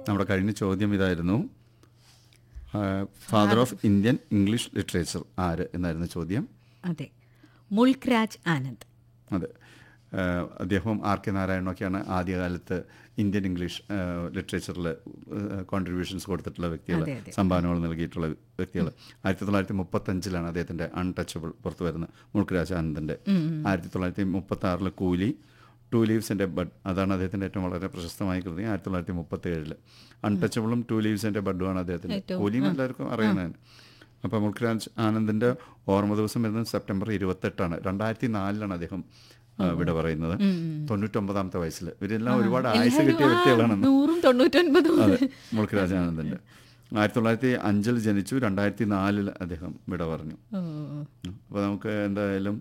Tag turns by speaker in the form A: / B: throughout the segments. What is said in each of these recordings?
A: നമ്മുടെ കഴിഞ്ഞ ചോദ്യം ഇതായിരുന്നു father of Indian English literature ആര് എന്നായിരുന്നു ചോദ്യം
B: അതെ മുൾക്ക് രാജ് ആനന്ദ്
A: അതെ ആ, അദ്ദേഹവും ആർ കെ നാരായണൊക്കെയാണ് ആദ്യകാലത്ത് ഇന്ത്യൻ ഇംഗ്ലീഷ് ലിറ്ററേച്ചറിൽ കോൺട്രിബ്യൂഷൻസ് കൊടുത്തിട്ടുള്ള വ്യക്തികൾ
B: അതെ, അതെ.
A: സംഭാവനകൾ നൽകിയിട്ടുള്ള വ്യക്തികൾ ആയിരത്തി തൊള്ളായിരത്തി മുപ്പത്തഞ്ചിലാണ് അദ്ദേഹത്തിൻ്റെ അൺടച്ചബിൾ പുറത്തു വരുന്നത് മുൾക്കരാജ് ആനന്ദിൻ്റെ ആയിരത്തി തൊള്ളായിരത്തി മുപ്പത്തി ആറിൽ കൂലി ടു ലീവ്സിൻ്റെ ബഡ് അതാണ് അദ്ദേഹത്തിൻ്റെ ഏറ്റവും വളരെ പ്രശസ്തമായ കൃതി ആയിരത്തി തൊള്ളായിരത്തി മുപ്പത്തി ഏഴില് അൺടച്ചബിളും ടു ലീവ്സിൻ്റെ ബഡുമാണ് അദ്ദേഹത്തിൻ്റെ
B: ഏറ്റവും,
A: കൂലിയും എല്ലാവർക്കും അറിയുന്നതാണ് അപ്പോൾ മുൾക്കരാജ് ആനന്ദിൻ്റെ ഓർമ്മ ദിവസം വരുന്നത് സെപ്റ്റംബർ ഇരുപത്തെട്ടാണ് രണ്ടായിരത്തി നാലിലാണ് അദ്ദേഹം ആ, വിട പറയുന്നത് തൊണ്ണൂറ്റൊമ്പതാമത്തെ വയസ്സിൽ ഇവരെല്ലാം ഒരുപാട് ആയുസ് കിട്ടിയ വ്യക്തികളാണ്
B: നൂറും തൊണ്ണൂറ്റൊൻപതും
A: അതെ മുൾക്കരാജ് ആനന്ദിൻ്റെ ആയിരത്തി തൊള്ളായിരത്തി അഞ്ചിൽ ജനിച്ചു രണ്ടായിരത്തി നാലിൽ അദ്ദേഹം വിട പറഞ്ഞു
B: ഓ,
A: അപ്പോൾ നമുക്ക് എന്തായാലും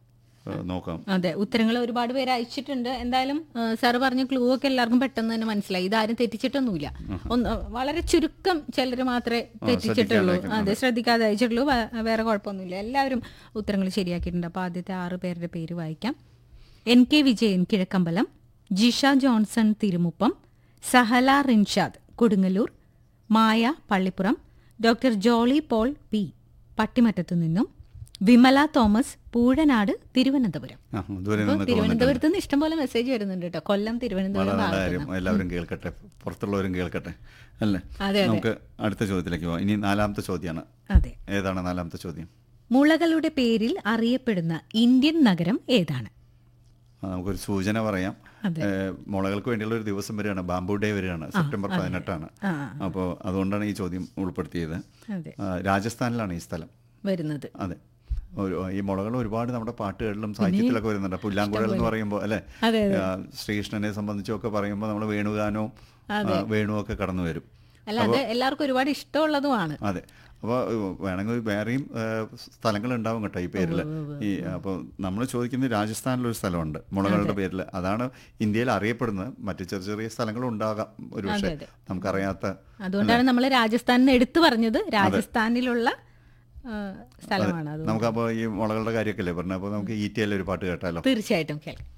A: ആ, നോക്കാം
B: അതെ ഉത്തരങ്ങൾ ഒരുപാട് പേര് അയച്ചിട്ടുണ്ട് എന്തായാലും സാറ് പറഞ്ഞ ക്ലൂ ഒക്കെ എല്ലാവർക്കും പെട്ടെന്ന് തന്നെ മനസ്സിലായി ഇതാരും തെറ്റിച്ചിട്ടൊന്നുമില്ല ഒന്ന് വളരെ ചുരുക്കം ചിലർ മാത്രമേ തെറ്റിച്ചിട്ടുള്ളൂ അതെ ശ്രദ്ധിക്കാതെ അയച്ചിട്ടുള്ളൂ വേ- വേറെ കുഴപ്പമൊന്നുമില്ല എല്ലാവരും ഉത്തരങ്ങൾ ശരിയാക്കിയിട്ടുണ്ട് അപ്പോൾ ആദ്യത്തെ ആറ് പേരുടെ പേര് വായിക്കാം N K Vijayan Kizhakkambalam Jisha Johnson Thirumuppam Sahala Rinshad Kodungallur Maya Pallippuram doctor Jolly Paul P പട്ടിമറ്റത്തു നിന്നും വിമല തോമസ് പൂഴനാട് തിരുവനന്തപുരം
A: ആ ദൂരെ
B: അപ്പൊ
A: നിന്നൊക്കെ വന്നിട്ടുണ്ട്
B: തിരുവനന്തപുരത്ത് നിന്ന് ഇഷ്ടംപോലെ മെസ്സേജ് വരുന്നുണ്ട് കേട്ടോ കൊല്ലം
A: വളരെ
B: തിരുവനന്തപുരം
A: നല്ല
B: ഭാഗത്ത്
A: കാര്യം എല്ലാവരും കേൾക്കട്ടെ പുറത്തുള്ളവരും കേൾക്കട്ടെ അല്ലേ
B: അതെ,
A: നമുക്ക് അടുത്ത ചോദ്യത്തിലേക്ക് പോവാം ഇനി നാലാമത്തെ ചോദ്യമാണ്
B: അതെ
A: ഏതാണ് നാലാമത്തെ ചോദ്യം
B: മുളകളുടെ പേരിൽ അറിയപ്പെടുന്ന ഇന്ത്യൻ നഗരം ഏതാണ്
A: ആ, നമുക്കൊരു സൂചന പറയാം
B: അതെ.
A: ഏഹ്, മുളകൾക്ക് വേണ്ടിയുള്ള ഒരു ദിവസം വരികയാണ് ബാംബു ഡേ വരികയാണ് സെപ്റ്റംബർ പതിനെട്ടാണ്
B: ആ
A: അപ്പോൾ അതുകൊണ്ടാണ് ഈ ചോദ്യം ഉൾപ്പെടുത്തിയത്
B: അതെ
A: ആ, രാജസ്ഥാനിലാണ് ഈ സ്ഥലം
B: വരുന്നത്
A: അതെ ഒരു ഈ മുളകൾ ഒരുപാട് നമ്മുടെ പാട്ടുകളിലും സാഹിത്യത്തിലൊക്കെ വരുന്നുണ്ട് പുല്ലാങ്കുഴൽ എന്ന് പറയുമ്പോൾ അല്ലേ
B: അതെ,
A: ആ, ശ്രീകൃഷ്ണനെ സംബന്ധിച്ചൊക്കെ പറയുമ്പോൾ നമ്മൾ വേണുഗാനവും ആ, വേണുവും ഒക്കെ കടന്നു വരും
B: അല്ല അത് എല്ലാവർക്കും ഒരുപാട് ഇഷ്ടമുള്ളതുമാണ്
A: അതെ അപ്പോൾ വേണമെങ്കിൽ വേറെയും സ്ഥലങ്ങൾ ഉണ്ടാവും കേട്ടോ ഈ പേരിൽ ഈ അപ്പോൾ നമ്മൾ ചോദിക്കുന്നത് രാജസ്ഥാനിലൊരു സ്ഥലമുണ്ട് മുളകളുടെ പേരിൽ അതാണ് ഇന്ത്യയിൽ അറിയപ്പെടുന്നത് മറ്റു ചെറിയ ചെറിയ സ്ഥലങ്ങളും ഉണ്ടാകാം ഒരു പക്ഷേ
B: അതെ.
A: നമുക്കറിയാത്ത
B: അതുകൊണ്ടാണ് നമ്മൾ രാജസ്ഥാനിന് എടുത്തു പറഞ്ഞത് രാജസ്ഥാനിലുള്ള ആ, സ്ഥലമാണ് അത്
A: നമുക്കപ്പോൾ ഈ മുളകളുടെ കാര്യമൊക്കെ അല്ലേ പറഞ്ഞത് അപ്പോൾ നമുക്ക് ഈറ്റിയല്ലേ ഒരു പാട്ട് കേട്ടാലോ
B: തീർച്ചയായിട്ടും കേൾക്കാം